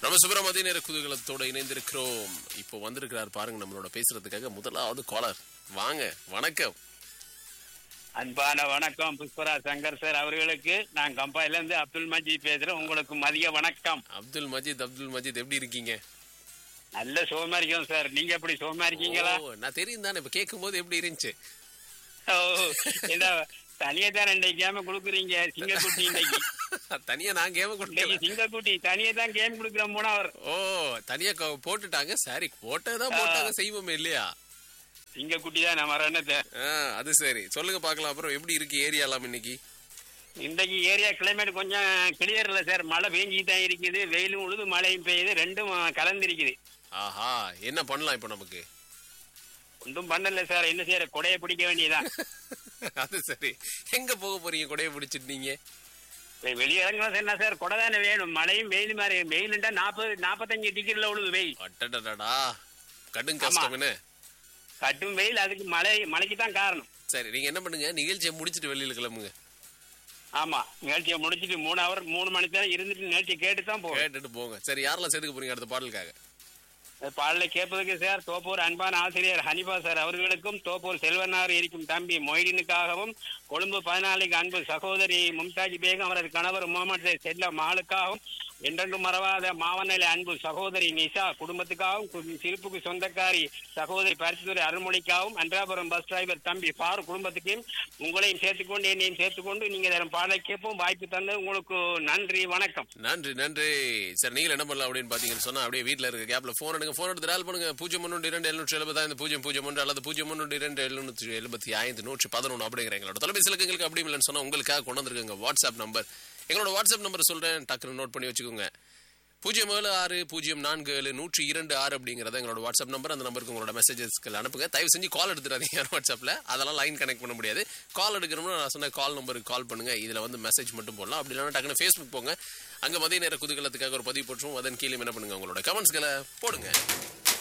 நம்ம சுப்ரம மதிய நேர குதூகலத்தோட இணைந்திருக்கிறோம் இப்போ வந்திருக்கிறார் பாருங்க நம்மளோட பேசுறதுக்காக முதலாவது காலர் வாங்க வணக்கம் அன்பான வணக்கம் புஷ்பராஜ் சங்கர் சார் அவர்களுக்கு நான் கம்பாயில இருந்து அப்துல் மஜீத் பேசுறேன் உங்களுக்கு மதிய வணக்கம் அப்துல் மஜீத் அப்துல் மஜீத் எப்படி இருக்கீங்க நல்ல சுகமா இருக்கோம் சார் நீங்க எப்படி சுகமா இருக்கீங்களா ஓ, நான் தெரியும் தானே இப்ப கேட்கும் போது எப்படி இருந்துச்சு ஓ, இந்த தனியா தான் ரெண்டு கேம் கொடுக்குறீங்க சிங்கக்குட்டி இன்னைக்கு தனியா நான் கேம இன்னைக்கு கொடுக்கல சிங்கக்குட்டி தனியா தான் கேம் கொடுக்குற மூணாவர் ஓ தனியா க- போட்டுட்டாங்க சரி போட்டதான் போட்டாங்க செய்வோமே இல்லையா சிங்கக்குட்டி தான் நம்ம ரெண்டத்தை ஆ, அது சரி சொல்லுங்க பார்க்கலாம் அப்புறம் எப்படி இருக்கு ஏரியாலாம் இன்னைக்கு இன்றைக்கு ஏரியா கிளைமேட் கொஞ்சம் கிளியர் இல்ல சார் மழை பெஞ்சிட்டு தான் இருக்குது வெயிலும் உழுது மழையும் பெய்யுது ரெண்டும் கலந்திருக்குது ஆஹா என்ன பண்ணலாம் இப்போ நமக்கு ஒன்றும் பண்ணல சார் என்ன செய்யற கொடையை பிடிக்க வேண்டியதான் அது சரி எங்க போக போறீங்க கொடைய பிடிச்சிட்டு நீங்க வெளியிறங்க என்ன சார் கொடை தானே வேணும் மழையும் வெயில் மாதிரி வெயிலுண்டா நாற்பது நாற்பத்தஞ்சு டிகிரில உழுது வெயில் அட்டடடா கடும் கஷ்டம் என்ன கட்டும் வெயில் அதுக்கு மழை மழைக்கு தான் காரணம் சரி நீங்க என்ன பண்ணுங்க நிகழ்ச்சியை முடிச்சிட்டு வெளியில கிளம்புங்க ஆமா நிகழ்ச்சியை முடிச்சிட்டு மூணு ஹவர் மூணு மணி நேரம் இருந்துட்டு நிகழ்ச்சி கேட்டு தான் போகும் கேட்டுட்டு போங்க சரி யாரெல்லாம் சேர்த்துக்க போறீங்க அடுத்த பாடலுக்காக பாடலை கேட்பதற்கு சார் தோப்பூர் அன்பான ஆசிரியர் ஹனிபா சார் அவர்களுக்கும் தோப்பூர் செல்வனார் இருக்கும் தம்பி மொய்டினுக்காகவும் கொழும்பு பதினாலுக்கு அன்பு சகோதரி மும்தாஜ் பேகம் அவரது கணவர் முகமது செல்ல மகளுக்காகவும் என்றென்றும் மறவாத மாவநிலை அன்பு சகோதரி நிஷா குடும்பத்துக்காகவும் கு- சிரிப்புக்கு சொந்தக்காரி சகோதரி பரிசுத்துறை அருள்மொழிக்காகவும் அன்றாபுரம் பஸ் டிரைவர் தம்பி பாரு குடும்பத்துக்கும் உங்களையும் சேர்த்துக்கொண்டு என்னையும் சேர்த்துக்கொண்டு நீங்க தரும் பாடலை கேட்போம் வாய்ப்பு தந்து உங்களுக்கு நன்றி வணக்கம் நன்றி நன்றி சரி நீங்க என்ன பண்ணலாம் அப்படின்னு பாத்தீங்கன்னு சொன்னா அப்படியே வீட்ல இருக்க கேப்ல போன் எடுங்க போன் எடுத்து டயல் பண்ணுங்க பூஜ்ஜியம் ஒன்று இரண்டு எழுநூற்றி எழுபதாயிரம் பூஜ்ஜியம் பூஜ்ஜியம் ஒன்று அல்லது பூஜ்ஜியம் ஒன்று இரண்டு எழுநூற்றி எழுபத்தி ஐந்து நூற்றி பதினொன்று அப்படிங்கிற எங்களோட தொலைபேசி இலக்கங்களுக்கு அப்படி இல்லைன்னு சொன்னா உங்களுக்காக கொண்டு வந்திருக்கங்க வாட்ஸ்அப் நம்பர் எங்களோட வாட்ஸ்அப் நம்பர் சொல்றேன் டக்குன்னு நோட் பண்ணி வச்சுக்கோங்க பூஜ்ஜியம் ஏழு ஆறு பூஜ்ஜியம் நான்கு ஏழு நூற்றி இரண்டு ஆறு அப்படிங்கிறத எங்களோட வாட்ஸ்அப் நம்பர் அந்த நம்பருக்கு உங்களோட மெசேஜஸ்க்கு அனுப்புங்க தயவு செஞ்சு கால் எடுத்துறாதீங்க யார் வாட்ஸ்அப்பில் அதெல்லாம் லைன் கனெக்ட் பண்ண முடியாது கால் எடுக்கணும்னா நான் சொன்ன கால் நம்பருக்கு கால் பண்ணுங்க இதில் வந்து மெசேஜ் மட்டும் போடலாம் அப்படி இல்லைன்னா டக்குனு ஃபேஸ்புக் போங்க அங்கே மதிய நேர குதூகலத்துக்காக ஒரு பதிவு போட்டுரும் அதன் கீழே என்ன பண்ணுங்க உங்களோட கமெண்ட்ஸ்களை போடுங்க